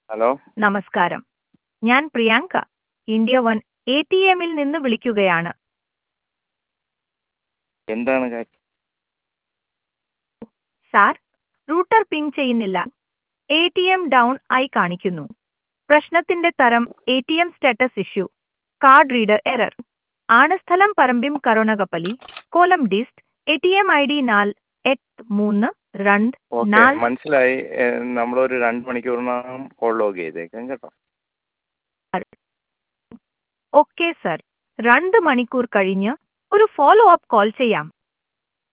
hello നമസ്കാരം ഞാൻ Priyanka India one A T എമ്മിൽ നിന്ന് വിളിക്കുകയാണ് എന്താണ് കാര്യം സാർ റൂട്ടർ പിങ് ചെയ്യുന്നില്ല എ ടി എം ഡൗൺ ആയി കാണിക്കുന്നു പ്രശ്നത്തിന്റെ തരം A T M status issue card reader error ആണ് സ്ഥലം പറമ്പിം കരുണകപ്പലി കോലം dist A T M I D നാല് എട്ട് മൂന്ന് രണ്ട് ഓക്കെ നാല് മനസ്സിലായി ഏ, നമ്മളൊരു രണ്ട് മണിക്കൂറിനകം കോൾ ലോഗ് ചെയ്തേക്കാം കേട്ടോ ഓക്കെ സർ രണ്ട് മണിക്കൂർ കഴിഞ്ഞ് ഒരു ഫോളോ അപ്പ് കോൾ ചെയ്യാം